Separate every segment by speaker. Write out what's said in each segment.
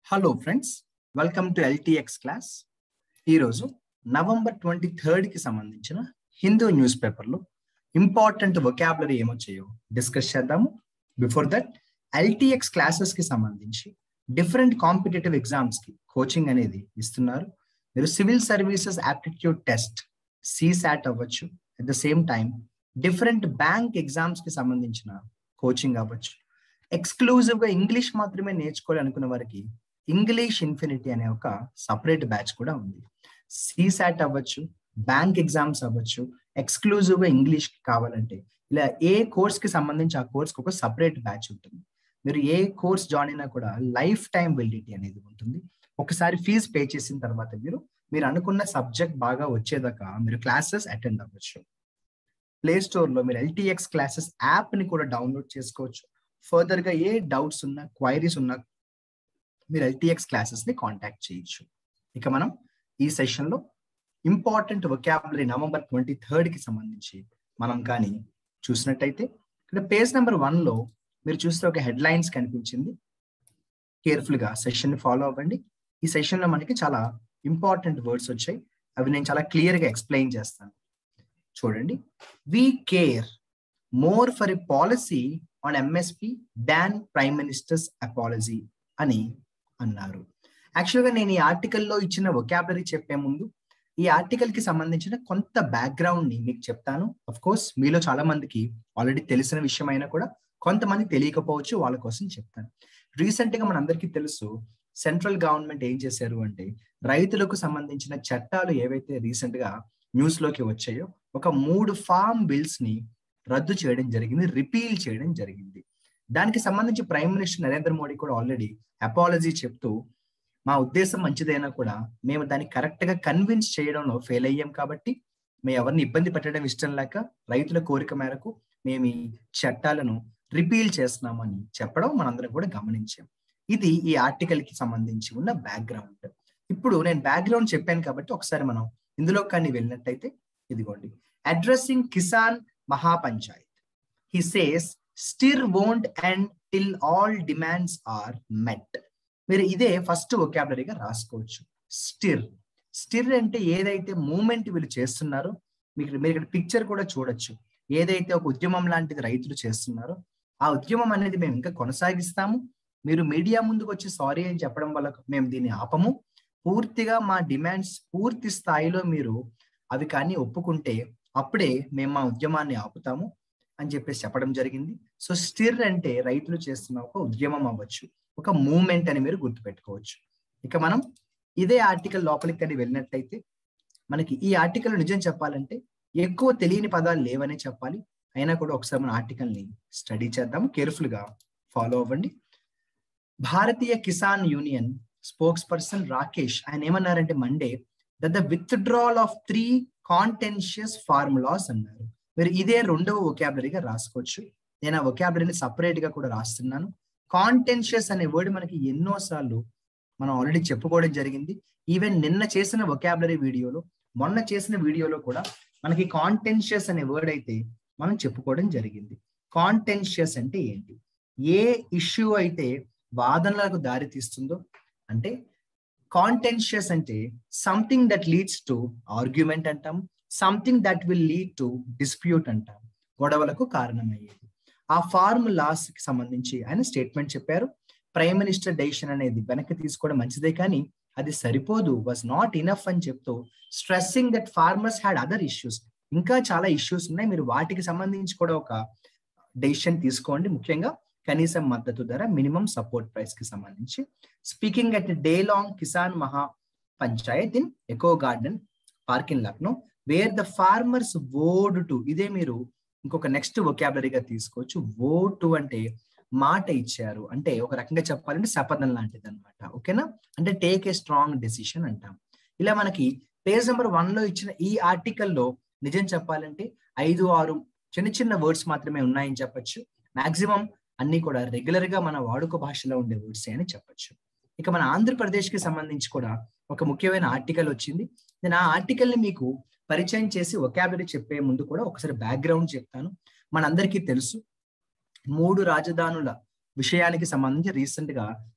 Speaker 1: hello friends welcome to LTX class ఈరోజు November twenty థర్డ్కి సంబంధించిన హిందూ న్యూస్ పేపర్లో ఇంపార్టెంట్ వొకాబులరీ ఏమొచ్చాయో డిస్కస్ చేద్దాము బిఫోర్ దట్ ఎల్టీఎక్స్ క్లాసెస్కి సంబంధించి డిఫరెంట్ కాంపిటేటివ్ ఎగ్జామ్స్కి కోచింగ్ అనేది ఇస్తున్నారు మీరు civil services aptitude test CSAT అవ్వచ్చు at the same time different bank ఎగ్జామ్స్కి సంబంధించిన కోచింగ్ అవ్వచ్చు ఎక్స్క్లూజివ్ గా ఇంగ్లీష్ మాత్రమే నేర్చుకోవాలనుకున్న వారికి ఇంగ్లీష్ ఇన్ఫినిటీ అనే ఒక సపరేట్ బ్యాచ్ కూడా ఉంది సిసాట్ అవ్వచ్చు బ్యాంక్ ఎగ్జామ్స్ అవ్వచ్చు ఎక్స్క్లూజివ్ గా ఇంగ్లీష్ కావాలంటే ఇలా ఏ కోర్స్ కి సంబంధించి ఆ కోర్స్ కి ఒక సపరేట్ బ్యాచ్ ఉంటుంది మీరు ఏ కోర్స్ జాయిన్ అయినా కూడా లైఫ్ టైం వెలిడిటీ అనేది ఉంటుంది ఒకసారి ఫీజు పే చేసిన తర్వాత మీరు మీరు అనుకున్న సబ్జెక్ట్ బాగా వచ్చేదాకా మీరు క్లాసెస్ అటెండ్ అవ్వచ్చు ప్లే స్టోర్ లో మీరు ఎల్టీఎక్స్ క్లాసెస్ యాప్ ని కూడా డౌన్లోడ్ చేసుకోవచ్చు ఫర్దర్ గా ఏ డౌట్స్ ఉన్నా క్వైరీస్ ఉన్నా మీరు ఎల్టీఎక్స్ క్లాసెస్ ని కాంటాక్ట్ చేయొచ్చు ఇక మనం ఈ సెషన్ లో important vocabulary November twenty third కి సంబంధించి మనం కానీ చూసినట్టయితే ఇక్కడ పేజ్ నెంబర్ వన్ లో మీరు చూస్తే ఒక హెడ్ లైన్స్ కనిపించింది కేర్ఫుల్ గా సెషన్ ని ఫాలో అవ్వండి ఈ సెషన్ లో మనకి చాలా ఇంపార్టెంట్ వర్డ్స్ వచ్చాయి అవి నేను చాలా క్లియర్ గా ఎక్స్ప్లెయిన్ చేస్తాను చూడండి we care more for a policy on MSP than prime minister's apology అని అన్నారు యాక్చువల్గా నేను ఈ ఆర్టికల్లో ఇచ్చిన వొకాబులరీ చెప్పే ముందు ఈ ఆర్టికల్ కి సంబంధించిన కొంత బ్యాక్గ్రౌండ్ ని మీకు చెప్తాను అఫ్ కోర్స్ మీలో చాలా మందికి ఆల్రెడీ తెలిసిన విషయం అయినా కూడా కొంతమంది తెలియకపోవచ్చు వాళ్ళ కోసం చెప్తాను రీసెంట్ గా మనందరికీ తెలుసు సెంట్రల్ గవర్నమెంట్ ఏం చేశారు అంటే రైతులకు సంబంధించిన చట్టాలు ఏవైతే రీసెంట్ గా న్యూస్ లోకి వచ్చాయో ఒక మూడు ఫార్మ్ బిల్స్ ని రద్దు చేయడం జరిగింది రిపీల్ చేయడం జరిగింది దానికి సంబంధించి ప్రైమ్ మినిస్టర్ నరేంద్ర మోడీ కూడా ఆల్రెడీ అపాలజీ చెప్తూ మా ఉద్దేశం మంచిదైనా కూడా మేము దాన్ని కరెక్ట్ గా కన్విన్స్ చేయడంలో ఫెయిల్ అయ్యాం కాబట్టి మేము ఎవరిని ఇబ్బంది పెట్టడం ఇష్టం లేక రైతుల కోరిక మేరకు మేము ఈ చట్టాలను రిపీల్ చేస్తున్నామని చెప్పడం మనందరం కూడా గమనించాం ఇది ఈ ఆర్టికల్ కి సంబంధించి ఉన్న బ్యాక్గ్రౌండ్ ఇప్పుడు నేను బ్యాక్గ్రౌండ్ చెప్పాను కాబట్టి ఒకసారి మనం ఇందులో కానీ వెళ్ళినట్టయితే ఇదిగోండి addressing Kisan Mahapanchayat he says stir won't end till all demands are met మీరు ఇదే ఫస్ట్ ఒకాబులరీగా రాసుకోవచ్చు స్టిర్ స్టిర్ అంటే ఏదైతే మూమెంట్ వీళ్ళు చేస్తున్నారో మీకు మీరు ఇక్కడ పిక్చర్ కూడా చూడొచ్చు ఏదైతే ఒక ఉద్యమం లాంటిది రైతులు చేస్తున్నారో ఆ ఉద్యమం అనేది మేము ఇంకా కొనసాగిస్తాము మీరు మీడియా ముందుకు వచ్చి సారీ అని చెప్పడం వల్ల మేము దీన్ని ఆపము పూర్తిగా మా డిమాండ్స్ పూర్తి స్థాయిలో మీరు అవి కానీ ఒప్పుకుంటే అప్పుడే మేము మా ఉద్యమాన్ని ఆపుతాము అని చెప్పేసి చెప్పడం జరిగింది సో స్టిర్ అంటే రైతులు చేస్తున్న ఒక ఉద్యమం అవ్వచ్చు ఒక మూమెంట్ అని మీరు గుర్తుపెట్టుకోవచ్చు ఇక మనం ఇదే ఆర్టికల్ లోపలికి కానీ వెళ్ళినట్టయితే మనకి ఈ ఆర్టికల్ నిజం చెప్పాలంటే ఎక్కువ తెలియని పదాలు లేవనే చెప్పాలి అయినా కూడా ఒకసారి మన ఆర్టికల్ ని స్టడీ చేద్దాము కేర్ఫుల్ గా ఫాలో అవ్వండి Bharatiya Kisan union spokesperson Rakesh ఆయన ఏమన్నారంటే Monday that the withdrawal of three contentious farm laws అన్నారు మీరు ఇదే రెండవ ఒకాబులరీగా రాసుకోవచ్చు నేను ఆ ఒకాబులరీని సపరేట్ గా కూడా రాస్తున్నాను కాంటెన్షియస్ అనే వర్డ్ మనకి ఎన్నో సార్లు మనం ఆల్రెడీ చెప్పుకోవడం జరిగింది ఈవెన్ నిన్న చేసిన ఒకాబులరీ వీడియోలో మొన్న చేసిన వీడియోలో కూడా మనకి కాంటెన్షియస్ అనే వర్డ్ అయితే మనం చెప్పుకోవడం జరిగింది కాంటెన్షియస్ అంటే ఏంటి ఏ ఇష్యూ అయితే వాదనలకు దారి తీస్తుందో అంటే కాంటెన్షియస్ అంటే something that leads to argument అంటాం something that will lead to dispute అంటాం గొడవలకు కారణమయ్యేది ఆ ఫార్ములాస్ కి సంబంధించి ఆయన స్టేట్మెంట్ చెప్పారు ప్రైమ్ మినిస్టర్ డెసిషన్ అనేది వెనక్కి తీసుకోవడం మంచిదే కానీ అది సరిపోదు వాజ్ నాట్ ఇనఫ్ అని చెప్తూ stressing that farmers had other issues ఇంకా చాలా ఇష్యూస్ ఉన్నాయి మీరు వాటికి సంబంధించి కూడా ఒక డెసిషన్ తీసుకోండి ముఖ్యంగా కనీసం మద్దతు ధర మినిమం సపోర్ట్ ప్రైస్ కి సంబంధించి speaking at day long Kisan Mahapanchayat in eco garden park in Lucknow where the farmers vowed to ఇదే మీరు ఇంకొక నెక్స్ట్ వొకాబులరీగా తీసుకోవచ్చు ఓ టు అంటే మాట ఇచ్చారు అంటే ఒక రకంగా చెప్పాలంటే శపథం లాంటిది అనమాట ఓకేనా అంటే టేక్ ఏ స్ట్రాంగ్ డెసిషన్ అంటాం ఇలా మనకి పేజ్ నెంబర్ వన్ లో ఇచ్చిన ఈ ఆర్టికల్లో నిజం చెప్పాలంటే ఐదు ఆరు చిన్న చిన్న వర్డ్స్ మాత్రమే ఉన్నాయని చెప్పొచ్చు మాక్సిమం అన్ని కూడా రెగ్యులర్ గా మన వాడుక భాషలో ఉండే వర్డ్స్ అని చెప్పొచ్చు ఇక మన ఆంధ్రప్రదేశ్ కి సంబంధించి కూడా ఒక ముఖ్యమైన ఆర్టికల్ వచ్చింది నేను ఆ ఆర్టికల్ ని మీకు పరిచయం చేసి ఒకాబులరీ చెప్పే ముందు కూడా ఒకసారి బ్యాక్గ్రౌండ్ చెప్తాను మనందరికీ తెలుసు మూడు రాజధానుల విషయానికి సంబంధించి రీసెంట్ గా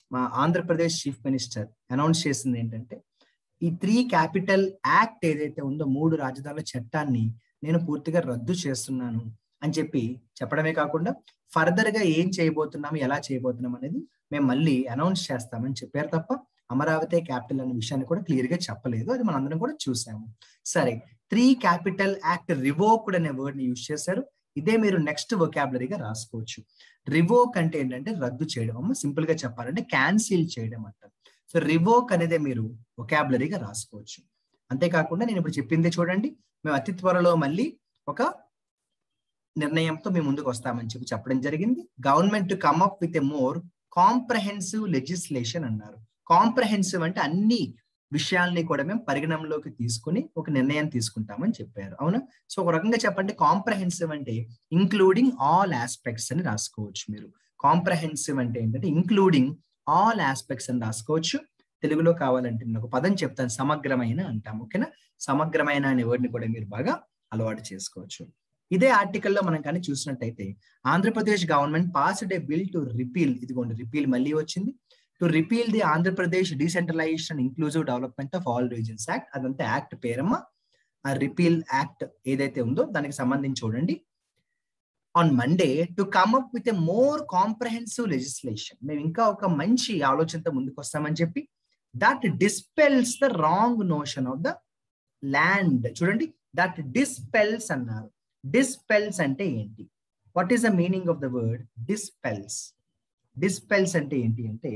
Speaker 1: మా ఆంధ్రప్రదేశ్ చీఫ్ మినిస్టర్ అనౌన్స్ చేసింది ఏంటంటే ఈ త్రీ క్యాపిటల్ యాక్ట్ ఏదైతే ఉందో మూడు రాజధానుల చట్టాన్ని నేను పూర్తిగా రద్దు చేస్తున్నాను అని చెప్పి చెప్పడమే కాకుండా ఫర్దర్ గా ఏం చేయబోతున్నాం ఎలా చేయబోతున్నాం అనేది మేము మళ్ళీ అనౌన్స్ చేస్తామని చెప్పారు తప్ప అమరావతి క్యాపిటల్ అనే విషయాన్ని కూడా క్లియర్ గా చెప్పలేదు అది మనందరం కూడా చూసాము సరే త్రీ క్యాపిటల్ యాక్ట్ రివోక్డ్ అనే వర్డ్ ని యూజ్ చేశారు ఇదే మీరు నెక్స్ట్ వొకాబులరీగా రాసుకోవచ్చు రివోక్ అంటే ఏంటంటే రద్దు చేయడం అమ్మ సింపుల్ గా చెప్పాలంటే క్యాన్సిల్ చేయడం అంటారు సో రివోక్ అనేదే మీరు వొకాబులరీగా రాసుకోవచ్చు అంతేకాకుండా నేను ఇప్పుడు చెప్పింది చూడండి మేము అతి త్వరలో మళ్ళీ ఒక నిర్ణయంతో మేము ముందుకు వస్తామని చెప్పి చెప్పడం జరిగింది government to come up with a more comprehensive legislation అన్నారు కాంప్రహెన్సివ్ అంటే అన్ని విషయాల్ని కూడా మేము పరిగణనలోకి తీసుకుని ఒక నిర్ణయం తీసుకుంటామని చెప్పారు అవునా సో ఒక రకంగా చెప్పండి కాంప్రహెన్సివ్ అంటే ఇంక్లూడింగ్ ఆల్ ఆస్పెక్ట్స్ అని రాసుకోవచ్చు మీరు కాంప్రహెన్సివ్ అంటే ఏంటంటే ఇంక్లూడింగ్ ఆల్ ఆస్పెక్ట్స్ అని రాసుకోవచ్చు తెలుగులో కావాలంటే నేను ఒక పదం చెప్తాను సమగ్రమైన అంటాం ఓకేనా సమగ్రమైన అనే వర్డ్ని కూడా మీరు బాగా అలవాటు చేసుకోవచ్చు ఇదే ఆర్టికల్లో మనం కానీ చూసినట్టయితే Andhra Pradesh government passed a bill to repeal ఇదిగోండి రిపీల్ మళ్ళీ వచ్చింది to repeal the Andhra Pradesh decentralisation inclusive development of all regions act అదంతా యాక్ట్ పేరమ్మ ఆ రిపీల్ యాక్ట్ ఏదైతే ఉందో దానికి సంబంధించి చూడండి on Monday to come up with a more comprehensive legislation మేము ఇంకా ఒక మంచి ఆలోచనతో ముందుకు వస్తామని చెప్పి that dispels the wrong notion of the land చూడండి దట్ డిస్పెల్స్ అన్నారు డిస్పెల్స్ అంటే ఏంటి what is the meaning of the word dispels dispels అంటే ఏంటి అంటే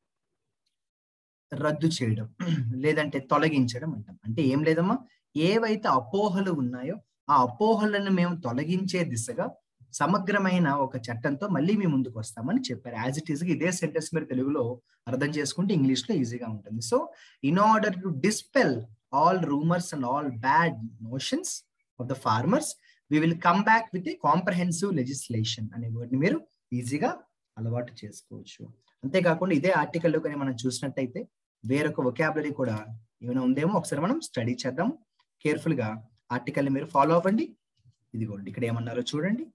Speaker 1: రద్దు చేయడం లేదంటే తొలగించడం అంటాం అంటే ఏం లేదమ్మా ఏవైతే అపోహలు ఉన్నాయో ఆ అపోహలను మేము తొలగించే దిశగా సమగ్రమైన ఒక చట్టంతో మళ్ళీ మేము ముందుకు వస్తామని చెప్పారు యాజ్ ఇట్ ఈస్ ఇదే సెంటెన్స్ మీరు తెలుగులో అర్థం చేసుకుంటే ఇంగ్లీష్ లో ఈజీగా ఉంటుంది so in order to dispel all rumours and all bad notions of the farmers we will come back with a comprehensive legislation అనే వర్డ్ని మీరు ఈజీగా అలవాటు చేసుకోవచ్చు అంతేకాకుండా ఇదే ఆర్టికల్లో కానీ మనం చూసినట్టయితే వేరొక వొకాబులరీ కూడా ఏమైనా ఉందేమో ఒకసారి మనం స్టడీ చేద్దాం కేర్ఫుల్ గా ఆర్టికల్ని మీరు ఫాలో అవ్వండి ఇదిగోండి ఇక్కడ ఏమన్నారో చూడండి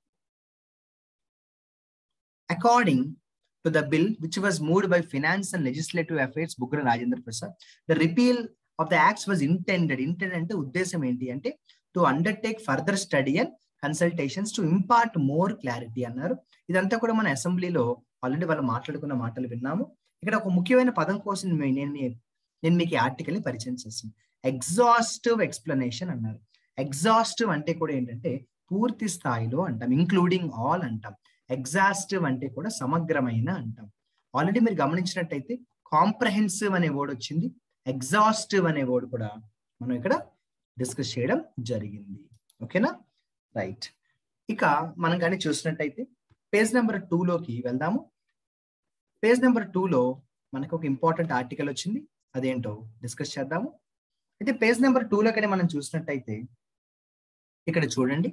Speaker 1: according to the bill which was moved by finance and legislative affairs Buggana Rajendra Prasad the repeal of the acts was intended intend అంటే ఉద్దేశం ఏంటి అంటే to undertake further study and consultations to impart more clarity అన్నారు ఇదంతా కూడా మన అసెంబ్లీలో ఆల్రెడీ వాళ్ళు మాట్లాడుకున్న మాటలు విన్నాము ఇక్కడ ఒక ముఖ్యమైన పదం కోసం నేను నేను మీకు ఈ ఆర్టికల్ ని పరిచయం చేస్తాను ఎగ్జాస్టివ్ ఎక్స్ప్లెనేషన్ అన్నారు ఎగ్జాస్టివ్ అంటే కూడా ఏంటంటే పూర్తి స్థాయిలో అంటాం ఇంక్లూడింగ్ ఆల్ అంటాం ఎగ్జాస్టివ్ అంటే కూడా సమగ్రమైన అంటాం ఆల్రెడీ మీరు గమనించినట్టయితే కాంప్రహెన్సివ్ అనే వర్డ్ వచ్చింది ఎగ్జాస్టివ్ అనే వర్డ్ కూడా మనం ఇక్కడ డిస్కస్ చేయడం జరిగింది ఓకేనా రైట్ ఇక మనం కానీ చూసినట్టయితే పేజ్ నెంబర్ లోకి వెళ్దాము పేజ్ నెంబర్ లో మనకు ఒక ఇంపార్టెంట్ ఆర్టికల్ వచ్చింది అదేంటో డిస్కస్ చేద్దాము అయితే పేజ్ నెంబర్ లో కానీ మనం చూసినట్టయితే ఇక్కడ చూడండి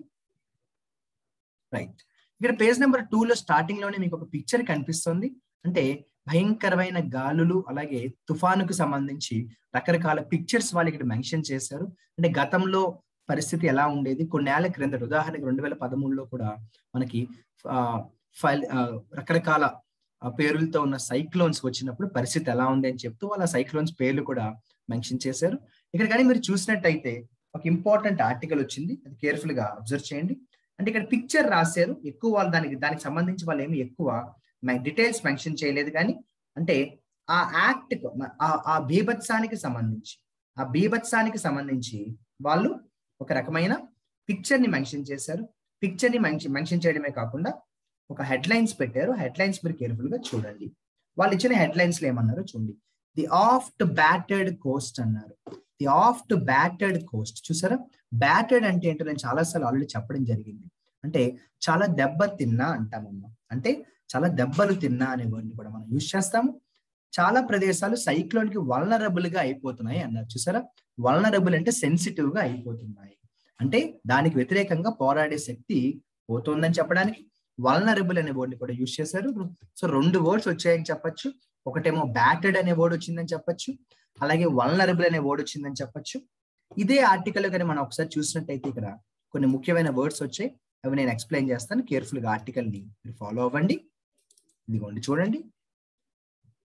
Speaker 1: రైట్ ఇక్కడ పేజ్ నెంబర్ లో స్టార్టింగ్ లోనే మీకు ఒక పిక్చర్ కనిపిస్తుంది అంటే భయంకరమైన గాలులు అలాగే తుఫానుకు సంబంధించి రకరకాల పిక్చర్స్ వాళ్ళు ఇక్కడ మెన్షన్ చేశారు అంటే గతంలో పరిస్థితి ఎలా ఉండేది కొన్నేళ్ల క్రిందట ఉదాహరణకి రెండు వేల పదమూడులో కూడా మనకి ఫైల్ రకరకాల పేర్లతో ఉన్న సైక్లోన్స్ వచ్చినప్పుడు పరిస్థితి ఎలా ఉంది అని చెప్తూ వాళ్ళ సైక్లోన్స్ పేర్లు కూడా మెన్షన్ చేశారు ఇక్కడ కానీ మీరు చూసినట్టయితే ఒక ఇంపార్టెంట్ ఆర్టికల్ వచ్చింది అది కేర్ఫుల్ గా అబ్జర్వ్ చేయండి అంటే ఇక్కడ పిక్చర్ రాశారు ఎక్కువ వాళ్ళు దానికి దానికి సంబంధించి వాళ్ళు ఏమి ఎక్కువ డీటెయిల్స్ మెన్షన్ చేయలేదు కానీ అంటే ఆ యాక్ట్ ఆ బీభత్సానికి సంబంధించి ఆ బీభత్సానికి సంబంధించి వాళ్ళు ఒక రకమైన పిక్చర్ ని మెన్షన్ చేశారు పిక్చర్ ని మెన్షన్ చేయడమే కాకుండా ఒక హెడ్ లైన్స్ పెట్టారు హెడ్ లైన్స్ మీరు కేర్ఫుల్ గా చూడండి వాళ్ళు ఇచ్చిన హెడ్ లైన్స్ లో ఏమన్నారు చూడండి ది ఆఫ్ట్ బ్యాటర్డ్ కోస్ట్ అన్నారు ది ఆఫ్ట్ బ్యాటర్డ్ కోస్ట్ చూసారా బ్యాటర్డ్ అంటే ఏంటో నేను చాలాసార్లు ఆల్రెడీ చెప్పడం జరిగింది అంటే చాలా దెబ్బ తిన్నా అంటామమ్మా అంటే చాలా దెబ్బలు తిన్నా అనే వర్డ్ని కూడా మనం యూజ్ చేస్తాము చాలా ప్రదేశాలు సైక్లోన్ కి వలనరబుల్ గా అయిపోతున్నాయి అన్నారు చూసారా వలనరబుల్ అంటే సెన్సిటివ్ గా అయిపోతున్నాయి అంటే దానికి వ్యతిరేకంగా పోరాడే శక్తి పోతుందని చెప్పడానికి వలనరబుల్ అనే వర్డ్ని కూడా యూజ్ చేశారు సో రెండు వర్డ్స్ వచ్చాయని చెప్పొచ్చు ఒకటేమో బ్యాటెడ్ అనే వర్డ్ వచ్చిందని చెప్పొచ్చు అలాగే వలనరబుల్ అనే వర్డ్ వచ్చిందని చెప్పొచ్చు ఇదే ఆర్టికల్ కానీ మనం ఒకసారి చూసినట్టయితే ఇక్కడ కొన్ని ముఖ్యమైన వర్డ్స్ వచ్చాయి అవి నేను ఎక్స్ప్లెయిన్ చేస్తాను కేర్ఫుల్ గా ఆర్టికల్ ని మీరు ఫాలో అవ్వండి ఇదిగోండి చూడండి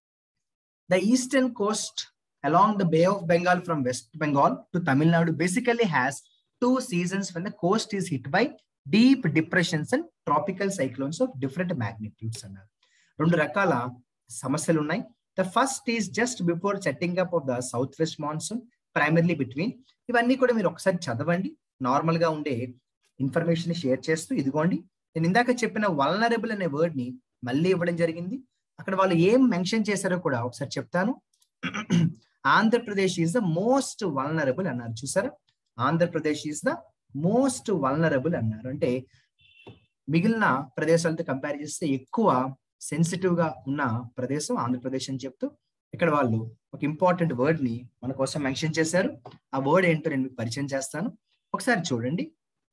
Speaker 1: the eastern coast along the Bay of Bengal from West Bengal to Tamil Nadu basically has two seasons when the coast is hit by deep depressions and tropical cyclones of different magnitudes అన్నారు రెండు రకాల సమస్యలు ఉన్నాయి the first is just before setting up of the south west monsoon primarily between ఇవన్నీ కూడా మీరు ఒకసారి చదవండి నార్మల్ గా ఉండే ఇన్ఫర్మేషన్ షేర్ చేస్తూ ఇదిగోండి నేను ఇందాక చెప్పిన వల్నరబుల్ అనే వర్డ్ ని మళ్ళీ ఇవ్వడం జరిగింది అక్కడ వాళ్ళు ఏం మెన్షన్ చేశారో కూడా ఒకసారి చెప్తాను Andhra Pradesh is the most vulnerable అన్నారు చూసారా Andhra Pradesh is the most vulnerable అన్నారు అంటే మిగిలిన ప్రదేశాలతో కంపేర్ చేస్తే ఎక్కువ సెన్సిటివ్ గా ఉన్న ప్రదేశం ఆంధ్రప్రదేశ్ అని చెప్తూ ఇక్కడ వాళ్ళు ఒక ఇంపార్టెంట్ వర్డ్ ని మన కోసం మెన్షన్ చేశారు ఆ వర్డ్ ఏంటో నేను మీకు పరిచయం చేస్తాను ఒకసారి చూడండి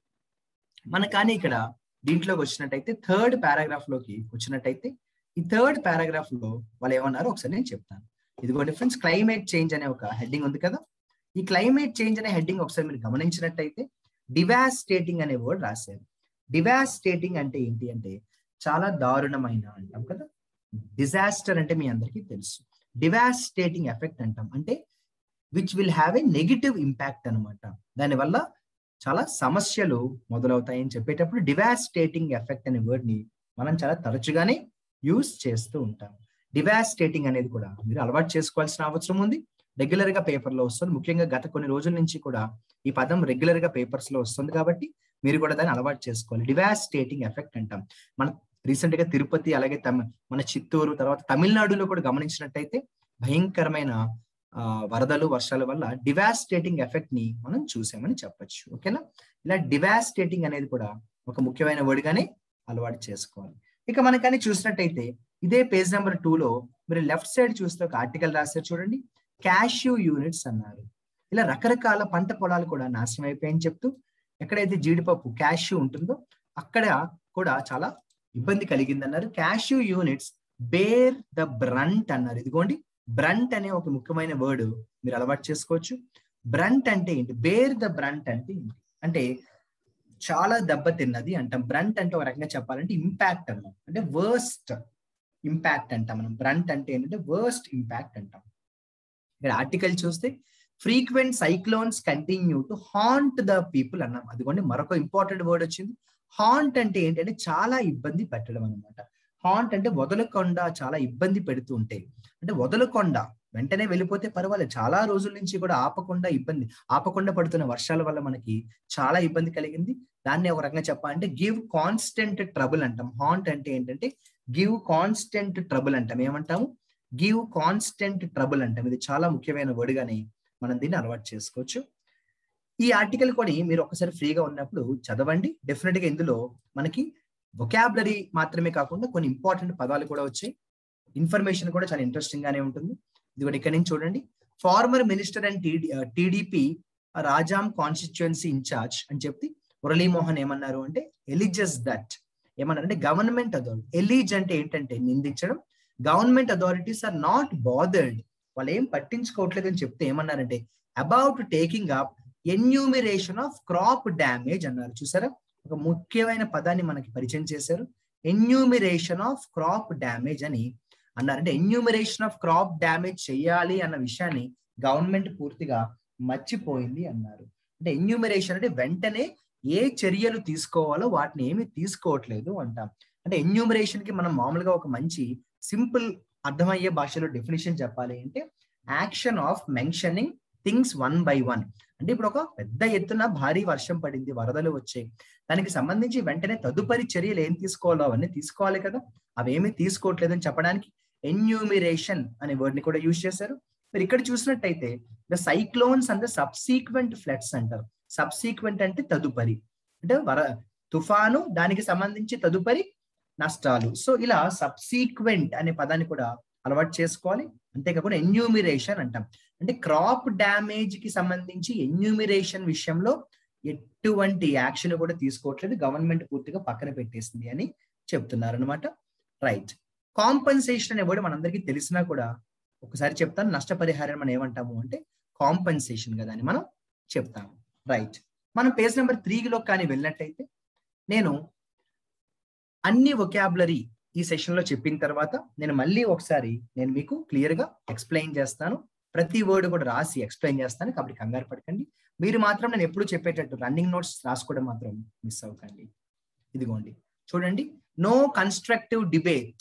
Speaker 1: మన కానీ ఇక్కడ దీంట్లోకి వచ్చినట్టయితే థర్డ్ పారాగ్రాఫ్ లోకి వచ్చినట్టయితే ఈ థర్డ్ పారాగ్రాఫ్ లో వాళ్ళు ఏమన్నారో ఒకసారి నేను చెప్తాను ఇదిగోండి ఫ్రెండ్స్ క్లైమేట్ చేంజ్ అనే ఒక హెడ్డింగ్ ఉంది కదా ఈ క్లైమేట్ చేంజ్ అనే హెడ్డింగ్ ఒకసారి మీరు గమనించినట్టయితే డివాస్టేటింగ్ అనే వర్డ్ రాశారు డివాస్టేటింగ్ అంటే ఏంటి అంటే చాలా దారుణమైన అంటాం కదా డిజాస్టర్ అంటే మీ అందరికీ తెలుసు డివాస్టేటింగ్ ఎఫెక్ట్ అంటాం అంటే which will have a negative impact అనమాట దానివల్ల చాలా సమస్యలు మొదలవుతాయని చెప్పేటప్పుడు డివాస్టేటింగ్ ఎఫెక్ట్ అనే వర్డ్ ని మనం చాలా తరచుగానే యూస్ చేస్తూ ఉంటాం డివాస్టేటింగ్ అనేది కూడా మీరు అలవాటు చేసుకోవాల్సిన అవసరం ఉంది రెగ్యులర్ గా పేపర్ లో వస్తుంది ముఖ్యంగా గత కొన్ని రోజుల నుంచి కూడా ఈ పదం రెగ్యులర్ గా పేపర్స్ లో వస్తుంది కాబట్టి మీరు కూడా దాన్ని అలవాటు చేసుకోవాలి డివాస్టేటింగ్ ఎఫెక్ట్ అంటాం మన రీసెంట్ గా తిరుపతి అలాగే తమ మన చిత్తూరు తర్వాత తమిళనాడులో కూడా గమనించినట్టయితే భయంకరమైన వరదలు వర్షాల వల్ల డివాస్టేటింగ్ ఎఫెక్ట్ ని మనం చూసామని చెప్పొచ్చు ఓకేనా ఇలా డివాస్టేటింగ్ అనేది కూడా ఒక ముఖ్యమైన వర్డ్ గానే అలవాటు చేసుకోవాలి ఇక మనకని చూసినట్టయితే ఇదే పేజ్ నెంబర్ టూ లో మీరు లెఫ్ట్ సైడ్ చూస్తే ఒక ఆర్టికల్ రాశారు చూడండి క్యాష్యూ యూనిట్స్ అన్నారు ఇలా రకరకాల పంట పొలాలు కూడా నాశనం అయిపోయాయని చెప్తూ ఎక్కడైతే జీడిపప్పు క్యాష్యూ ఉంటుందో అక్కడ కూడా చాలా ఇబ్బంది కలిగింది అన్నారు cashew units bear the brunt అన్నారు ఇదిగోండి బ్రంట్ అనే ఒక ముఖ్యమైన వర్డ్ మీరు అలవాటు చేసుకోవచ్చు బ్రంట్ అంటే ఏంటి బేర్ ద బ్రంట్ అంటే ఏంటి అంటే చాలా దెబ్బతిన్నది అంటాం బ్రంట్ అంటే ఒక రకంగా చెప్పాలంటే ఇంపాక్ట్ అన్నాం అంటే వర్స్ట్ ఇంపాక్ట్ అంటాం మనం బ్రంట్ అంటే ఏంటంటే వర్స్ట్ ఇంపాక్ట్ అంటాం ఇక్కడ ఆర్టికల్ చూస్తే frequent cyclones continue to haunt the people అన్నాం అదిగోండి మరొక ఇంపార్టెంట్ వర్డ్ వచ్చింది హాంట్ అంటే ఏంటంటే చాలా ఇబ్బంది పెట్టడం అనమాట హాంట్ అంటే వదలకుండా చాలా ఇబ్బంది పెడుతూ ఉంటాయి అంటే వదలకుండా వెంటనే వెళ్ళిపోతే పర్వాలేదు చాలా రోజుల నుంచి కూడా ఆపకుండా ఇబ్బంది ఆపకుండా పడుతున్న వర్షాల వల్ల మనకి చాలా ఇబ్బంది కలిగింది దాన్ని ఒక రకంగా చెప్పాలంటే గివ్ కాన్స్టెంట్ ట్రబుల్ అంటాం హాంట్ అంటే ఏంటంటే గివ్ కాన్స్టెంట్ ట్రబుల్ అంటాం ఏమంటాము గివ్ కాన్స్టెంట్ ట్రబుల్ అంటాం ఇది చాలా ముఖ్యమైన వర్డ్ గాని మనం దీన్ని అలవాటు చేసుకోవచ్చు ఈ ఆర్టికల్ కూడా మీరు ఒకసారి ఫ్రీగా ఉన్నప్పుడు చదవండి డెఫినెట్ గా ఇందులో మనకి వొకాబులరీ మాత్రమే కాకుండా కొన్ని ఇంపార్టెంట్ పదాలు కూడా వచ్చాయి ఇన్ఫర్మేషన్ కూడా చాలా ఇంట్రెస్టింగ్ గానే ఉంటుంది ఇది కూడా ఇక్కడ నుంచి చూడండి former minister and TDP Rajam constituency incharge అని చెప్పి మురళీమోహన్ ఏమన్నారు అంటే ఎలిజెస్ దట్ ఏమన్నారు అంటే గవర్నమెంట్ అథారిటీ ఎలిజ్ అంటే ఏంటంటే నిందించడం government authorities are not bothered వాళ్ళు ఏం పట్టించుకోవట్లేదు అని చెప్తే ఏమన్నారంటే about taking up enumeration of crop damage అన్నారు చూసారా ఒక ముఖ్యమైన పదాన్ని మనకి పరిచయం చేశారు ఎన్యూమిరేషన్ ఆఫ్ క్రాప్ డ్యామేజ్ అని అన్నారు అంటే ఎన్యూమిరేషన్ ఆఫ్ క్రాప్ డ్యామేజ్ చేయాలి అన్న విషయాన్ని గవర్నమెంట్ పూర్తిగా మర్చిపోయింది అన్నారు అంటే ఎన్యూమిరేషన్ అంటే వెంటనే ఏ చర్యలు తీసుకోవాలో వాటిని ఏమి తీసుకోవట్లేదు అంటాం అంటే ఎన్యూమిరేషన్ కి మనం మామూలుగా ఒక మంచి సింపుల్ అర్థమయ్యే భాషలో డెఫినేషన్ చెప్పాలి అంటే action of mentioning things one by one అంటే ఇప్పుడు ఒక పెద్ద ఎత్తున భారీ వర్షం పడింది వరదలు వచ్చాయి దానికి సంబంధించి వెంటనే తదుపరి చర్యలు ఏం తీసుకోవాలో అవన్నీ తీసుకోవాలి కదా అవేమి తీసుకోవట్లేదని చెప్పడానికి ఎన్యూమిరేషన్ అనే వర్డ్ ని కూడా యూజ్ చేశారు మీరు ఇక్కడ చూసినట్టయితే the cyclones and the subsequent floods అంటారు సబ్సీక్వెంట్ అంటే తదుపరి అంటే వర తుఫాను దానికి సంబంధించి తదుపరి నష్టాలు సో ఇలా సబ్సీక్వెంట్ అనే పదాన్ని కూడా అలవాటు చేసుకోవాలి అంతేకాకుండా ఎన్యూమిరేషన్ అంటాం అంటే క్రాప్ డ్యామేజ్ కి సంబంధించి ఎన్యూమిరేషన్ విషయంలో ఎటువంటి యాక్షన్ కూడా తీసుకోవట్లేదు గవర్నమెంట్ పూర్తిగా పక్కన పెట్టేసింది అని చెప్తున్నారు అనమాట రైట్ కాంపన్సేషన్ అనే వర్డ్ మనందరికీ తెలిసినా కూడా ఒకసారి చెప్తాను నష్టపరిహారం మనం ఏమంటాము అంటే కాంపన్సేషన్ కదా అని మనం చెప్తాము రైట్ మనం పేజ్ నెంబర్ త్రీలో కానీ వెళ్ళినట్టయితే నేను అన్ని ఒకాబులరీ ఈ సెషన్ లో చెప్పిన తర్వాత నేను మళ్ళీ ఒకసారి నేను మీకు క్లియర్ గా ఎక్స్ప్లెయిన్ చేస్తాను ప్రతి వర్డ్ కూడా రాసి ఎక్స్ప్లెయిన్ చేస్తాను కాబట్టి కంగారు పడకండి మీరు మాత్రం నేను ఎప్పుడు చెప్పేటట్టు రన్నింగ్ నోట్స్ రాసుకోవడం మాత్రం మిస్ అవ్వకండి ఇదిగోండి చూడండి no constructive debate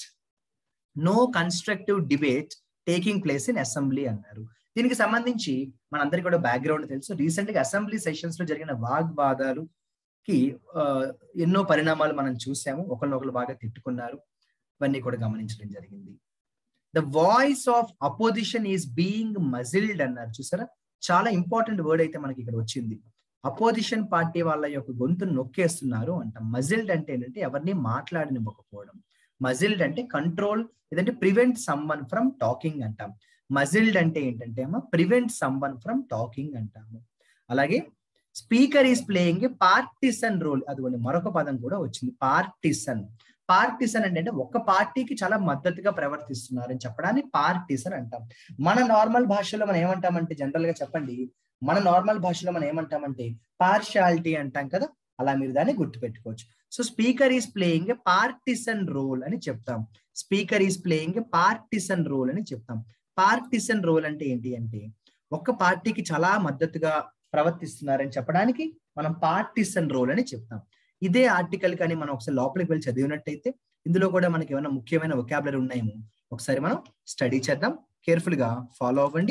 Speaker 1: no constructive debate taking place in assembly అన్నారు దీనికి సంబంధించి మనందరికీ కూడా బ్యాక్గ్రౌండ్ తెలుసు రీసెంట్ గా అసెంబ్లీ సెషన్స్ లో జరిగిన వాగ్వాదాలు కి ఎన్నో పరిణామాలు మనం చూసాము ఒకరినొకరు బాగా తిట్టుకున్నారు ఇవన్నీ కూడా గమనించడం జరిగింది the voice of opposition is being muzzled అన్నారు చూసారా చాలా ఇంపార్టెంట్ వర్డ్ అయితే మనకి ఇక్కడ వచ్చింది అపోజిషన్ పార్టీ వాళ్ళ యొక్క గొంతును నొక్కేస్తున్నారు అంట మజిల్డ్ అంటే ఏంటంటే ఎవరిని మాట్లాడనివ్వకపోవడం మజిల్డ్ అంటే కంట్రోల్ లేదంటే ప్రివెంట్ సమ్వన్ ఫ్రమ్ టాకింగ్ అంటాం మజిల్డ్ అంటే ఏంటంటే ఏమో ప్రివెంట్ సమ్వన్ ఫ్రమ్ టాకింగ్ అంటాము అలాగే speaker is playing a partisan role అది మరొక పదం కూడా వచ్చింది పార్టిసన్ పార్టిసన్ అంటే ఒక పార్టీకి చాలా మద్దతుగా ప్రవర్తిస్తున్నారని చెప్పడానికి పార్టిసన్ అంటాం మన నార్మల్ భాషలో మనం ఏమంటామంటే జనరల్ గా చెప్పండి మన నార్మల్ భాషలో మనం ఏమంటామంటే పార్షాలిటీ అంటాం కదా అలా మీరు దాన్ని గుర్తుపెట్టుకోవచ్చు so speaker is playing a partisan role అని చెప్తాం speaker is playing a partisan role అని చెప్తాం పార్టిసన్ రోల్ అంటే ఏంటి అంటే ఒక పార్టీకి చాలా మద్దతుగా ప్రవర్తిస్తున్నారని చెప్పడానికి మనం పార్టిసన్ రోల్ అని చెప్తాం ఇదే ఆర్టికల్ కానీ మనం ఒకసారి లోపలికి వెళ్ళి చదివినట్టయితే ఇందులో కూడా మనకి ఏమైనా ముఖ్యమైన ఒకాబులరీ ఉన్నాయేమో ఒకసారి మనం స్టడీ చేద్దాం కేర్ఫుల్ గా ఫాలో అవ్వండి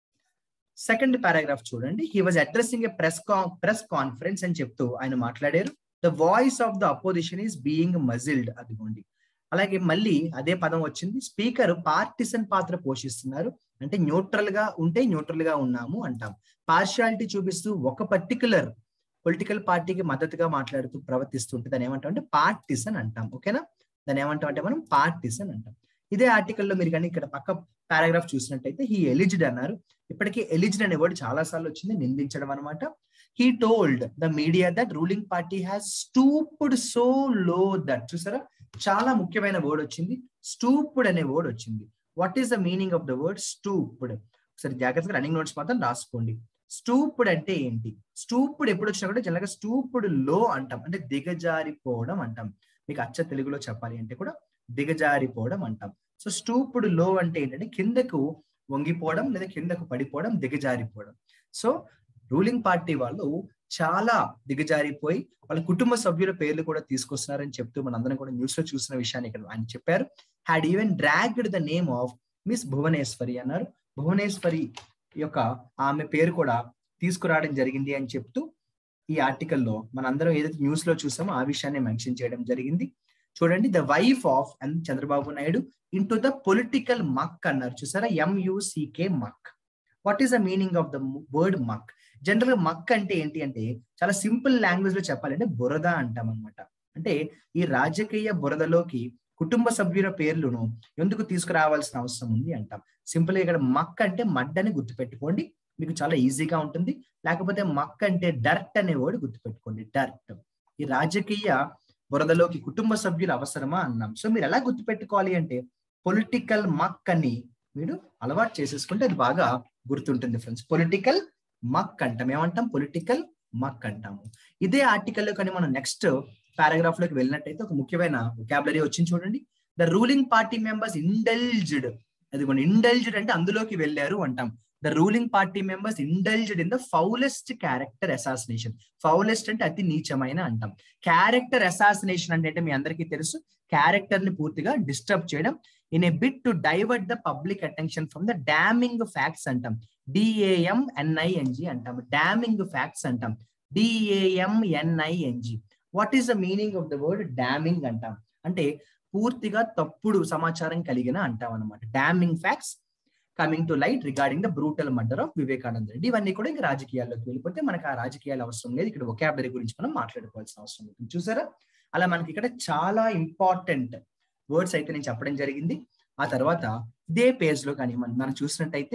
Speaker 1: సెకండ్ పారాగ్రాఫ్ చూడండి he was addressing a press press conference అని చెప్తూ ఆయన మాట్లాడారు the voice of the opposition is being muzzled అదిగోండి అలాగే మళ్ళీ అదే పదం వచ్చింది స్పీకర్ పార్టిసన్ పాత్ర పోషిస్తున్నారు అంటే న్యూట్రల్ గా ఉంటే న్యూట్రల్ గా ఉన్నాము అంటాం పార్షియాలిటీ చూపిస్తూ ఒక పర్టికులర్ పొలిటికల్ పార్టీకి మద్దతుగా మాట్లాడుతూ ప్రవర్తిస్తుంటే దాన్ని ఏమంటాం అంటే పార్టిసన్ అంటాం ఓకేనా దాన్ని ఏమంటాం అంటే మనం పార్టిసన్ అంటాం ఇదే ఆర్టికల్లో మీరు కానీ ఇక్కడ పక్క పారాగ్రాఫ్ చూసినట్టయితే హీ ఎలిజ్డ్ అన్నారు ఇప్పటికీ ఎలిజ్డ్ అనే వర్డ్ చాలా సార్లు వచ్చింది నిందించడం అనమాట he told the media that ruling party has stooped so low that చూసారా చాలా ముఖ్యమైన వర్డ్ వచ్చింది స్టూప్డ్ అనే వర్డ్ వచ్చింది what is the meaning of the word stooped ఒకసారి జాగ్రత్తగా రన్నింగ్ నోట్స్ మాత్రం రాసుకోండి స్టూప్డ్ అంటే ఏంటి స్టూప్డ్ ఎప్పుడు వచ్చినా కూడా జనరల్గా స్టూప్డ్ లో అంటాం అంటే దిగజారిపోవడం అంటాం మీకు అచ్చ తెలుగులో చెప్పాలి అంటే కూడా దిగజారిపోవడం అంటాం సో స్టూప్డ్ లో అంటే ఏంటంటే కిందకు వంగిపోవడం లేదా కిందకు పడిపోవడం దిగజారిపోవడం సో రూలింగ్ పార్టీ వాళ్ళు చాలా దిగజారిపోయి వాళ్ళ కుటుంబ సభ్యుల పేర్లు కూడా తీసుకొస్తున్నారని చెప్తూ మనందరం కూడా న్యూస్ లో చూసిన విషయాన్ని ఇక్కడ ఆయన చెప్పారు had even dragged the name of Miss Bhuvaneswari అన్నారు భువనేశ్వరి యొక్క ఆమె పేరు కూడా తీసుకురావడం జరిగింది అని చెప్తూ ఈ ఆర్టికల్లో మనందరం ఏదైతే న్యూస్ లో చూసామో ఆ విషయాన్ని మెన్షన్ చేయడం జరిగింది చూడండి the wife of and Chandrababu Naidu into the political muck అన్నారు చూసారా M U C K muck what is the meaning of the word muck general గా మక్ అంటే ఏంటి అంటే చాలా సింపుల్ లాంగ్వేజ్ లో చెప్పాలంటే బురద అంటాం అనమాట అంటే ఈ రాజకీయ బురదలోకి కుటుంబ సభ్యుల పేర్లను ఎందుకు తీసుకురావాల్సిన అవసరం ఉంది అంటాం సింపుల్ గా ఇక్కడ మక్ అంటే మడ్ అని గుర్తుపెట్టుకోండి మీకు చాలా ఈజీగా ఉంటుంది లేకపోతే మక్ అంటే డర్ట్ అనే వర్డ్ గుర్తుపెట్టుకోండి డర్ట్ ఈ రాజకీయ బురదలోకి కుటుంబ సభ్యులు అవసరమా అన్నాం సో మీరు ఎలా గుర్తుపెట్టుకోవాలి అంటే పొలిటికల్ మక్ అని మీరు అలవాటు చేసేసుకుంటే అది బాగా గుర్తుంటుంది ఫ్రెండ్స్ పొలిటికల్ మక్ అంటాం ఏమంటాం పొలిటికల్ మక్ అంటాము ఇదే ఆర్టికల్లో కానీ మనం నెక్స్ట్ పారాగ్రాఫ్ లోకి వెళ్ళినట్టయితే ఒక ముఖ్యమైన వొకాబులరీ వచ్చింది చూడండి the ruling party members indulged అది ఇండల్జ్డ్ అంటే అందులోకి వెళ్ళారు అంటాం the ruling party members indulged in the foulest character assassination foulest అంటే అతి నీచమైన అంటాం క్యారెక్టర్ అసాసినేషన్ అంటే మీ అందరికీ తెలుసు క్యారెక్టర్ ని పూర్తిగా డిస్టర్బ్ చేయడం in a bid to divert the public attention from the damning facts అంటాం డిఏఎం ఎన్ఐఎన్జి అంటాం డామింగ్ ఫ్యాక్ట్స్ అంటాం D A M N I N G what is the meaning of the word damning అంటాం అంటే పూర్తిగా తప్పుడు సమాచారం కలిగిన అంటాం అనమాట damning facts coming to light regarding the brutal murder of Vivekananda Reddy ఇవన్నీ కూడా ఇంకా రాజకీయాల్లోకి వెళ్ళిపోతే మనకు ఆ రాజకీయాలు అవసరం లేదు ఇక్కడ ఒకాబులరీ గురించి మనం మాట్లాడుకోవాల్సిన అవసరం లేదు చూసారా అలా మనకి ఇక్కడ చాలా ఇంపార్టెంట్ వర్డ్స్ అయితే నేను చెప్పడం జరిగింది ఆ తర్వాత ఇదే పేజ్ లో కానీ మనం మనం చూసినట్టయితే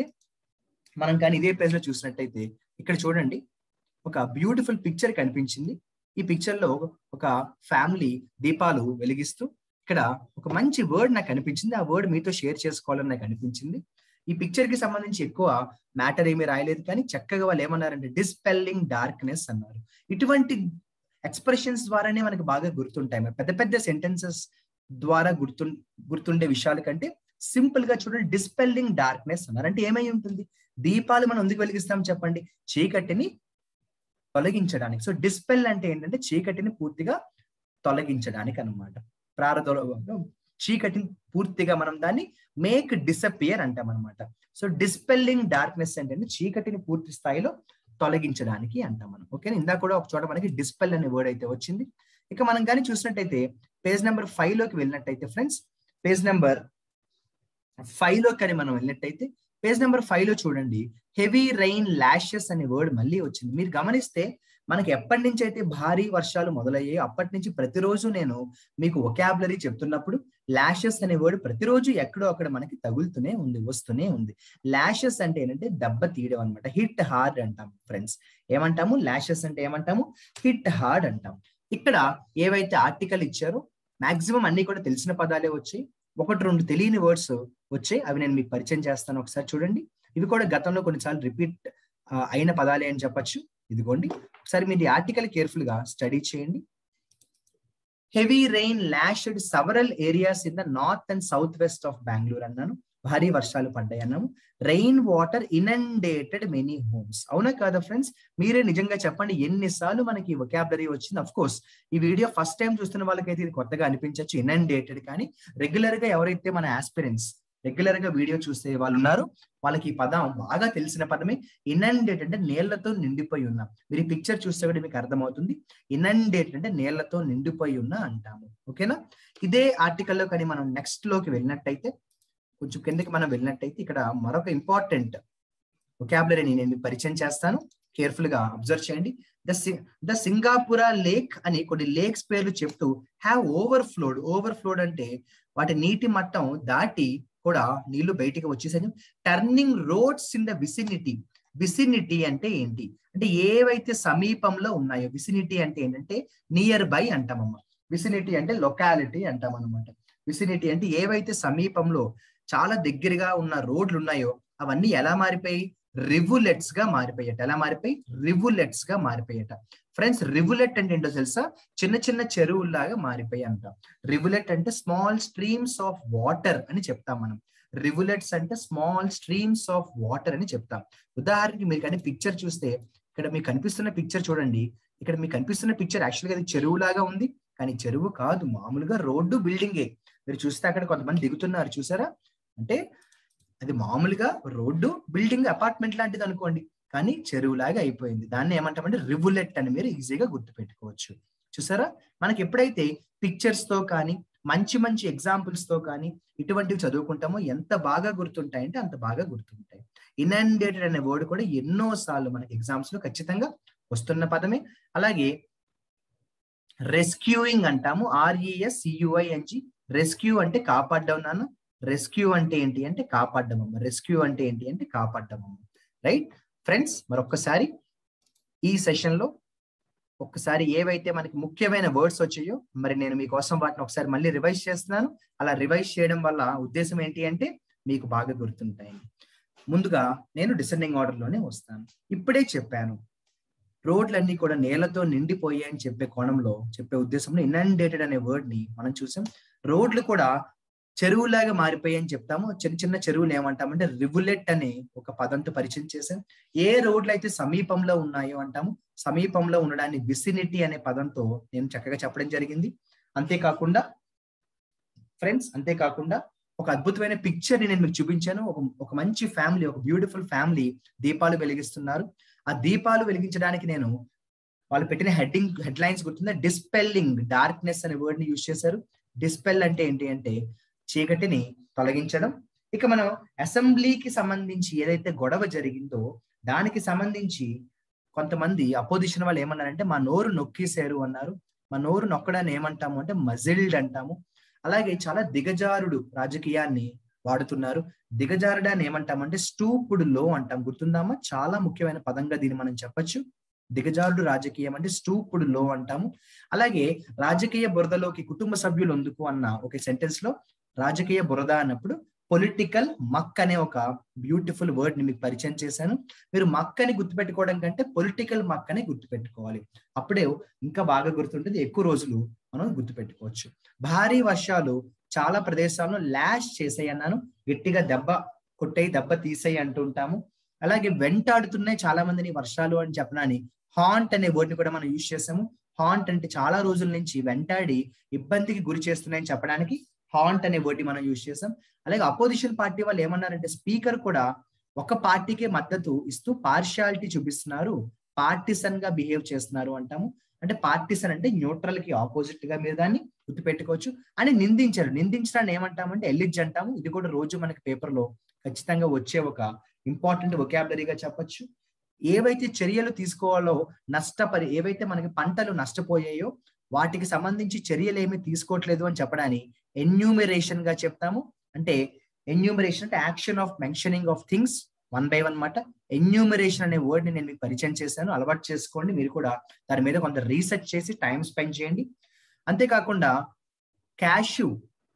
Speaker 1: మనం కానీ ఇదే పేజ్ లో చూసినట్టయితే ఇక్కడ చూడండి ఒక బ్యూటిఫుల్ పిక్చర్ కనిపించింది ఈ పిక్చర్ లో ఒక ఫ్యామిలీ దీపాలు వెలిగిస్తూ ఇక్కడ ఒక మంచి వర్డ్ నాకు అనిపించింది ఆ వర్డ్ మీతో షేర్ చేసుకోవాలని నాకు అనిపించింది ఈ పిక్చర్ కి సంబంధించి ఎక్కువ మ్యాటర్ ఏమీ రాయలేదు కానీ చక్కగా వాళ్ళు ఏమన్నారంటే డిస్పెల్లింగ్ డార్క్నెస్ అన్నారు ఇటువంటి ఎక్స్ప్రెషన్స్ ద్వారానే మనకి బాగా గుర్తుంటాయి పెద్ద పెద్ద సెంటెన్సెస్ ద్వారా గుర్తు గుర్తుండే విషయాల కంటే సింపుల్ గా చూడండి డిస్పెల్లింగ్ డార్క్నెస్ అన్నారు అంటే ఏమై ఉంటుంది దీపాలు మనం ఎందుకు వెలిగిస్తాం చెప్పండి చీకటిని తొలగించడానికి సో డిస్పెల్ అంటే ఏంటంటే చీకటిని పూర్తిగా తొలగించడానికి అనమాట ప్రారంభంలో చీకటిని పూర్తిగా మనం దాన్ని మేక్ డిసపియర్ అంటాం అనమాట సో డిస్పెల్లింగ్ డార్క్నెస్ అంటే చీకటిని పూర్తి స్థాయిలో తొలగించడానికి అంటాం మనం ఓకేనా ఇందాక కూడా ఒక చోట మనకి డిస్పెల్ అనే వర్డ్ అయితే వచ్చింది ఇక మనం కానీ చూసినట్టయితే పేజ్ నెంబర్ ఫైవ్ లోకి వెళ్ళినట్టయితే ఫ్రెండ్స్ పేజ్ నెంబర్ ఫైవ్ లోకి కానీ మనం వెళ్ళినట్టయితే పేజ్ నెంబర్ ఫైవ్ లో చూడండి హెవీ రైన్ లాషెస్ అనే వర్డ్ మళ్ళీ వచ్చింది మీరు గమనిస్తే మనకి ఎప్పటి నుంచి అయితే భారీ వర్షాలు మొదలయ్యాయో అప్పటి నుంచి ప్రతిరోజు నేను మీకు ఒకాబులరీ చెప్తున్నప్పుడు లాషెస్ అనే వర్డ్ ప్రతిరోజు ఎక్కడో అక్కడ మనకి తగులుతూనే ఉంది వస్తూనే ఉంది లాషెస్ అంటే ఏంటంటే దెబ్బ తీయడం అనమాట హిట్ హార్డ్ అంటాం ఫ్రెండ్స్ ఏమంటాము లాషెస్ అంటే ఏమంటాము హిట్ హార్డ్ అంటాం ఇక్కడ ఏవైతే ఆర్టికల్ ఇచ్చారో మాక్సిమం అన్ని కూడా తెలిసిన పదాలే వచ్చాయి ఒకటి రెండు తెలియని వర్డ్స్ వచ్చాయి అవి నేను మీకు పరిచయం చేస్తాను ఒకసారి చూడండి ఇవి కూడా గతంలో కొన్నిసార్లు రిపీట్ అయిన పదాలే అని చెప్పొచ్చు ఇదిగోండి ఒకసారి మీరు ఈ ఆర్టికల్ కేర్ఫుల్ గా స్టడీ చేయండి heavy rain lashed several areas in the north and south west of Bengaluru అన్నాను భారీ వర్షాలు పడ్డాయి అన్నాము rain water inundated many homes అవునా కాదా ఫ్రెండ్స్ మీరే నిజంగా చెప్పండి ఎన్నిసార్లు మనకి వొకాబులరీ వచ్చింది అఫ్ కోర్స్ ఈ వీడియో ఫస్ట్ టైం చూస్తున్న వాళ్ళకైతే ఇది కొత్తగా అనిపించవచ్చు ఇనండేటెడ్ కానీ రెగ్యులర్ గా ఎవరైతే మన ఆస్పిరెంట్స్ రెగ్యులర్ గా వీడియో చూసే వాళ్ళు ఉన్నారు వాళ్ళకి ఈ పదం బాగా తెలిసిన పదమే ఇనండేట్ అంటే నీళ్లతో నిండిపోయి ఉన్న మీరు ఈ పిక్చర్ చూస్తే కూడా మీకు అర్థమవుతుంది ఇనండేట్ అంటే నీళ్లతో నిండిపోయి ఉన్న అంటాము ఓకేనా ఇదే ఆర్టికల్లో కానీ మనం నెక్స్ట్ లోకి వెళ్ళినట్టయితే కొంచెం కిందకి మనం వెళ్ళినట్టయితే ఇక్కడ మరొక ఇంపార్టెంట్ ఒకాబులరీని నేను పరిచయం చేస్తాను కేర్ఫుల్ గా అబ్జర్వ్ చేయండి ద ద సింగాపురా లేక్ అని కొన్ని లేక్స్ పేర్లు చెప్తూ have overflowed overflowed అంటే వాటి నీటి మట్టం దాటి కూడా నీళ్లు బయటికి వచ్చేసాయి turning roads in the vicinity vicinity అంటే ఏంటి అంటే ఏవైతే సమీపంలో ఉన్నాయో విసినిటీ అంటే ఏంటంటే నియర్ బై అంటామమ్మ విసినిటీ అంటే లొకాలిటీ అంటాం అనమాట విసినిటీ అంటే ఏవైతే సమీపంలో చాలా దగ్గరగా ఉన్న రోడ్లు ఉన్నాయో అవన్నీ ఎలా మారిపోయి రివులెట్స్ గా మారిపోయాట ఎలా మారిపోయి రివులెట్స్ గా మారిపోయాట ఫ్రెండ్స్ రివులెట్ అంటే ఏంటో తెలుసా చిన్న చిన్న చెరువుల్లాగా మారిపోయి అంట రివులెట్ అంటే స్మాల్ స్ట్రీమ్స్ ఆఫ్ వాటర్ అని చెప్తాం మనం రివులెట్స్ అంటే స్మాల్ స్ట్రీమ్స్ ఆఫ్ వాటర్ అని చెప్తాం ఉదాహరణకి మీరు కానీ పిక్చర్ చూస్తే ఇక్కడ మీకు కనిపిస్తున్న పిక్చర్ చూడండి ఇక్కడ మీకు కనిపిస్తున్న పిక్చర్ యాక్చువల్గా అది చెరువులాగా ఉంది కానీ చెరువు కాదు మామూలుగా రోడ్డు బిల్డింగే మీరు చూస్తే అక్కడ కొంతమంది దిగుతున్నారు చూసారా అంటే అది మామూలుగా రోడ్డు బిల్డింగ్ అపార్ట్మెంట్ లాంటిది అనుకోండి కానీ చెరువులాగా అయిపోయింది దాన్ని ఏమంటామంటే రివులెట్ అని మీరు ఈజీగా గుర్తుపెట్టుకోవచ్చు చూసారా మనకి ఎప్పుడైతే పిక్చర్స్ తో కానీ మంచి మంచి ఎగ్జాంపుల్స్ తో కానీ ఇటువంటివి చదువుకుంటామో ఎంత బాగా గుర్తుంటాయంటే అంత బాగా గుర్తుంటాయి ఇనండేటెడ్ అనే వర్డ్ కూడా ఎన్నో సార్లు మనకి ఎగ్జామ్స్ లో ఖచ్చితంగా వస్తున్న పదమే అలాగే రెస్క్యూయింగ్ అంటాము ఆర్ఈఎస్ సియుఐఎన్జి రెస్క్యూ అంటే కాపాడ్డం నాన్న రెస్క్యూ అంటే ఏంటి అంటే కాపాడ్డం అమ్మ రెస్క్యూ అంటే ఏంటి అంటే కాపాడ్డం అమ్మ రైట్ ఫ్రెండ్స్ మరొక్కసారి ఈ సెషన్ లో ఒక్కసారి ఏవైతే మనకి ముఖ్యమైన వర్డ్స్ వచ్చాయో మరి నేను మీకోసం వాటిని ఒకసారి మళ్ళీ రివైజ్ చేస్తున్నాను అలా రివైజ్ చేయడం వల్ల ఉద్దేశం ఏంటి అంటే మీకు బాగా గుర్తుంటాయండి ముందుగా నేను డిసెండింగ్ ఆర్డర్ లోనే వస్తాను ఇప్పుడే చెప్పాను రోడ్లన్నీ కూడా నేలతో నిండిపోయాయి అని చెప్పే కోణంలో చెప్పే ఉద్దేశంలో ఇనండేటెడ్ అనే వర్డ్ ని మనం చూసాం రోడ్లు కూడా చెరువులాగా మారిపోయాయి అని చెప్తాము చిన్న చిన్న చెరువులు ఏమంటామంటే రివులెట్ అనే ఒక పదంతో పరిచయం చేసాం ఏ రోడ్లు అయితే సమీపంలో ఉన్నాయో అంటాము సమీపంలో ఉండడాన్ని విసినిటీ అనే పదంతో నేను చక్కగా చెప్పడం జరిగింది అంతేకాకుండా ఫ్రెండ్స్ అంతేకాకుండా ఒక అద్భుతమైన పిక్చర్ ని నేను మీకు చూపించాను ఒక ఒక మంచి ఫ్యామిలీ ఒక బ్యూటిఫుల్ ఫ్యామిలీ దీపాలు వెలిగిస్తున్నారు ఆ దీపాలు వెలిగించడానికి నేను వాళ్ళు పెట్టిన హెడ్డింగ్ హెడ్ లైన్స్ గుర్తుందా డిస్పెల్లింగ్ డార్క్నెస్ అనే వర్డ్ ని యూజ్ చేశారు డిస్పెల్ అంటే ఏంటి అంటే చీకటిని తొలగించడం ఇక మనం అసెంబ్లీకి సంబంధించి ఏదైతే గొడవ జరిగిందో దానికి సంబంధించి కొంతమంది అపోజిషన్ వాళ్ళు ఏమన్నారంటే మా నోరు నొక్కేశారు అన్నారు మా నోరు నొక్కడాన్ని ఏమంటాము అంటే మజిల్డ్ అంటాము అలాగే చాలా దిగజారుడు రాజకీయాన్ని వాడుతున్నారు దిగజారుడాన్ని ఏమంటామంటే స్టూపుడ్ లో అంటాం గుర్తుందామా చాలా ముఖ్యమైన పదంగా దీన్ని మనం చెప్పొచ్చు దిగజారుడు రాజకీయం అంటే స్టూపుడ్ లో అంటాము అలాగే రాజకీయ బురదలోకి కుటుంబ సభ్యులు ఎందుకు అన్న ఒక సెంటెన్స్ లో రాజకీయ బురద అన్నప్పుడు పొలిటికల్ మక్ అనే ఒక బ్యూటిఫుల్ వర్డ్ ని మీకు పరిచయం చేశాను మీరు మక్ అని గుర్తుపెట్టుకోవడం కంటే పొలిటికల్ మక్ అని గుర్తుపెట్టుకోవాలి అప్పుడే ఇంకా బాగా గుర్తుంటుంది ఎక్కువ రోజులు మనం గుర్తుపెట్టుకోవచ్చు భారీ వర్షాలు చాలా ప్రదేశాల్లో ల్యాష్ చేసాయి అన్నాను గట్టిగా దెబ్బ కొట్టేయి దెబ్బ తీసేయి అంటుంటాము అలాగే వెంటాడుతున్నాయి చాలా మందిని వర్షాలు అని చెప్పడానికి హాంట్ అనే వర్డ్ని కూడా మనం యూజ్ చేసాము హాంట్ అంటే చాలా రోజుల నుంచి వెంటాడి ఇబ్బందికి గురి చేస్తున్నాయని చెప్పడానికి హాంట్ అనే వర్డ్ మనం యూజ్ చేసాం అలాగే అపోజిషన్ పార్టీ వాళ్ళు ఏమన్నారంటే స్పీకర్ కూడా ఒక పార్టీకే మద్దతు ఇస్తూ పార్షియాలిటీ చూపిస్తున్నారు పార్టిసన్ గా బిహేవ్ చేస్తున్నారు అంటాము అంటే పార్టిసన్ అంటే న్యూట్రల్ కి ఆపోజిట్ గా మీరు దాన్ని గుర్తుపెట్టుకోవచ్చు అని నిందించారు నిందించడాన్ని ఏమంటామంటే ఎల్లిజ్ అంటాము ఇది కూడా రోజు మనకి పేపర్ లో ఖచ్చితంగా వచ్చే ఒక ఇంపార్టెంట్ వొకాబులరీగా చెప్పొచ్చు ఏవైతే చర్యలు తీసుకోవాలో నష్టపరి ఏవైతే మనకి పంటలు నష్టపోయాయో వాటికి సంబంధించి చర్యలు ఏమి తీసుకోవట్లేదు అని చెప్పడాన్ని ఎన్యూమరేషన్ గా చెప్తాము అంటే ఎన్యూమరేషన్ అంటే action of mentioning of things one by one మాట ఎన్యూమరేషన్ అనే వర్డ్ ని నేను మీకు పరిచయం చేశాను అలవాటు చేసుకోండి మీరు కూడా దాని మీద కొంత రీసెర్చ్ చేసి టైం స్పెండ్ చేయండి అంతేకాకుండా క్యాష్యూ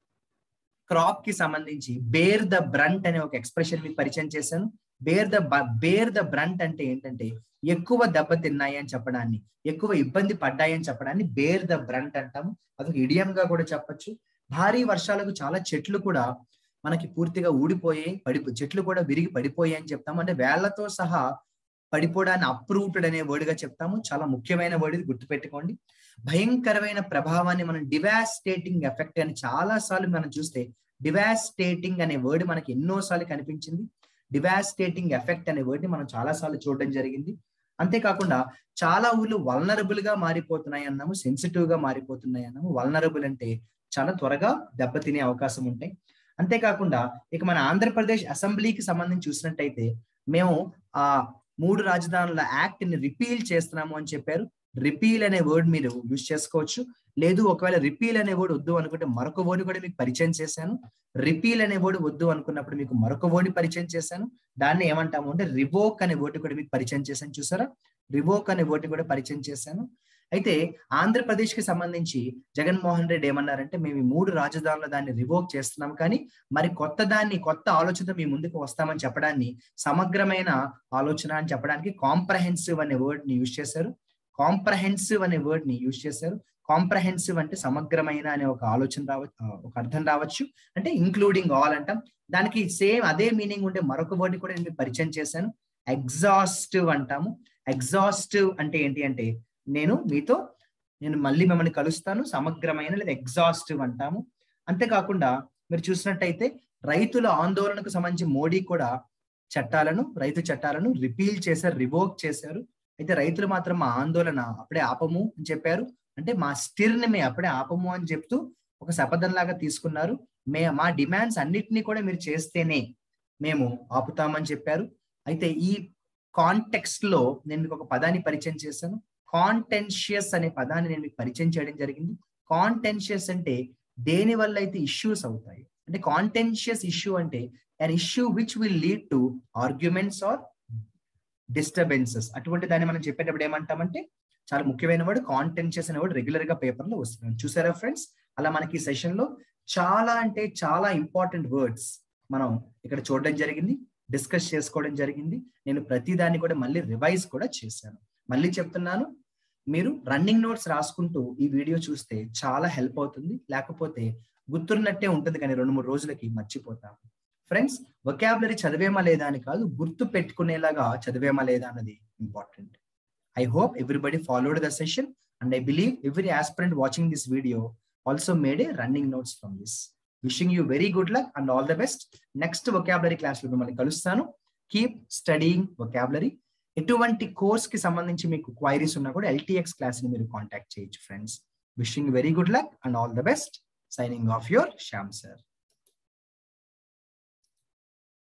Speaker 1: క్రాప్ కి సంబంధించి బేర్ ద బ్రంట్ అనే ఒక ఎక్స్ప్రెషన్ మీకు పరిచయం చేశాను bear the bear the brunt అంటే ఏంటంటే ఎక్కువ దెబ్బ తిన్నాయి అని చెప్పడాన్ని ఎక్కువ ఇబ్బంది పడ్డాయి అని చెప్పడాన్ని బేర్ ద బ్రంట్ అంటాము అదొక ఇడియం గా కూడా చెప్పొచ్చు భారీ వర్షాలకు చాలా చెట్లు కూడా మనకి పూర్తిగా ఊడిపోయాయి పడి చెట్లు కూడా విరిగి పడిపోయాయి అని చెప్తాము అంటే వేళ్లతో సహా పడిపోవడాన్ని అప్రూవ్డ్ అనే వర్డ్ గా చెప్తాము చాలా ముఖ్యమైన వర్డ్ ఇది గుర్తుపెట్టుకోండి భయంకరమైన ప్రభావాన్ని మనం డివాస్టేటింగ్ ఎఫెక్ట్ అని చాలా సార్లు మనం చూస్తే డివాస్టేటింగ్ అనే వర్డ్ మనకి ఎన్నో సార్లు కనిపించింది డివాస్టేటింగ్ ఎఫెక్ట్ అనే వర్డ్ ని మనం చాలా సార్లు చూడడం జరిగింది అంతేకాకుండా చాలా ఊళ్ళు వల్నరబుల్ గా మారిపోతున్నాయి అన్నాము సెన్సిటివ్ గా మారిపోతున్నాయి అన్నాము వల్నరబుల్ అంటే చాలా త్వరగా దెబ్బతినే అవకాశం ఉంటాయి అంతేకాకుండా ఇక మన ఆంధ్రప్రదేశ్ అసెంబ్లీకి సంబంధించి చూసినట్టయితే మేము ఆ మూడు రాజధానుల యాక్ట్ ని రిపీల్ చేస్తున్నాము అని చెప్పారు రిపీల్ అనే వర్డ్ మీరు యూజ్ చేసుకోవచ్చు లేదు ఒకవేళ రిపీల్ అనే వర్డ్ వద్దు అనుకుంటే మరొక వర్డ్ కూడా మీకు పరిచయం చేశాను రిపీల్ అనే వర్డ్ వద్దు అనుకున్నప్పుడు మీకు మరొక వర్డ్ పరిచయం చేశాను దాన్ని ఏమంటాము అంటే రివోక్ అనే వర్డ్ కూడా మీకు పరిచయం చేశాను చూసారా రివోక్ అనే వర్డ్ కూడా పరిచయం చేశాను అయితే ఆంధ్రప్రదేశ్ కి సంబంధించి జగన్మోహన్ రెడ్డి ఏమన్నారంటే మేము ఈ మూడు రాజధానుల దాన్ని రివోక్ చేస్తున్నాం కానీ మరి కొత్త దాన్ని కొత్త ఆలోచనతో మీ ముందుకు వస్తామని చెప్పడాన్ని సమగ్రమైన ఆలోచన అని చెప్పడానికి కాంప్రహెన్సివ్ అనే వర్డ్ ని యూజ్ చేశారు కాంప్రహెన్సివ్ అనే వర్డ్ ని యూజ్ చేశారు కాంప్రహెన్సివ్ అంటే సమగ్రమైన అనే ఒక ఆలోచన రావచ్చు ఒక అర్థం రావచ్చు అంటే ఇంక్లూడింగ్ ఆల్ అంటాం దానికి సేమ్ అదే మీనింగ్ ఉండే మరొక వర్డ్ కూడా నేను పరిచయం చేశాను ఎగ్జాస్టివ్ అంటాము ఎగ్జాస్టివ్ అంటే ఏంటి అంటే నేను మీతో నేను మళ్ళీ మిమ్మల్ని కలుస్తాను సమగ్రమైన లేదా ఎగ్జాస్టివ్ అంటాము అంతేకాకుండా మీరు చూసినట్టయితే రైతుల ఆందోళనకు సంబంధించి మోడీ కూడా చట్టాలను రైతు చట్టాలను రిపీల్ చేశారు రివోక్ చేశారు అయితే రైతులు మాత్రం మా ఆందోళన అప్పుడే ఆపము అని చెప్పారు అంటే మా స్టిర్ని మే అప్పుడే ఆపము అని చెప్తూ ఒక శపథం లాగా తీసుకున్నారు మే మా డిమాండ్స్ అన్నిటినీ కూడా మీరు చేస్తేనే మేము ఆపుతామని చెప్పారు అయితే ఈ కాంటెక్స్ట్ లో నేను మీకు ఒక పదాన్ని పరిచయం చేశాను కాంటెన్షియస్ అనే పదాన్ని నేను మీకు పరిచయం చేయడం జరిగింది కాంటెన్షియస్ అంటే దేని వల్ల అయితే ఇష్యూస్ అవుతాయి అంటే కాంటెన్షియస్ ఇష్యూ అంటే an issue which will lead to arguments or disturbances అటువంటి దాన్ని మనం చెప్పేటప్పుడు ఏమంటామంటే చాలా ముఖ్యమైన వర్డ్ కాంటెన్షియస్ అనే వర్డ్ రెగ్యులర్ గా పేపర్ లో వస్తుంది చూసారా ఫ్రెండ్స్ అలా మనకి ఈ సెషన్ లో చాలా అంటే చాలా ఇంపార్టెంట్ వర్డ్స్ మనం ఇక్కడ చూడడం జరిగింది డిస్కస్ చేసుకోవడం జరిగింది నేను ప్రతి దాన్ని కూడా మళ్ళీ రివైజ్ కూడా చేశాను మళ్ళీ చెప్తున్నాను మీరు రన్నింగ్ నోట్స్ రాసుకుంటూ ఈ వీడియో చూస్తే చాలా హెల్ప్ అవుతుంది లేకపోతే గుర్తున్నట్టే ఉంటుంది కానీ రెండు మూడు రోజులకి మర్చిపోతాము ఫ్రెండ్స్ వొకాబులరీ చదివేమా లేదా అని కాదు గుర్తు పెట్టుకునేలాగా చదివేమా లేదా అన్నది important I hope everybody followed the session and I believe every aspirant watching this video also made a running notes from this wishing you very good luck and all the best next vocabulary class లో మిమ్మల్ని కలుస్తాను keep studying vocabulary ఎటువంటి course కి సంబంధించి మీకు queries ఉన్నా కూడా LTX class ని మీరు కాంటాక్ట్ చేయొచ్చు friends wishing very good luck and all the best signing off your Shyam sir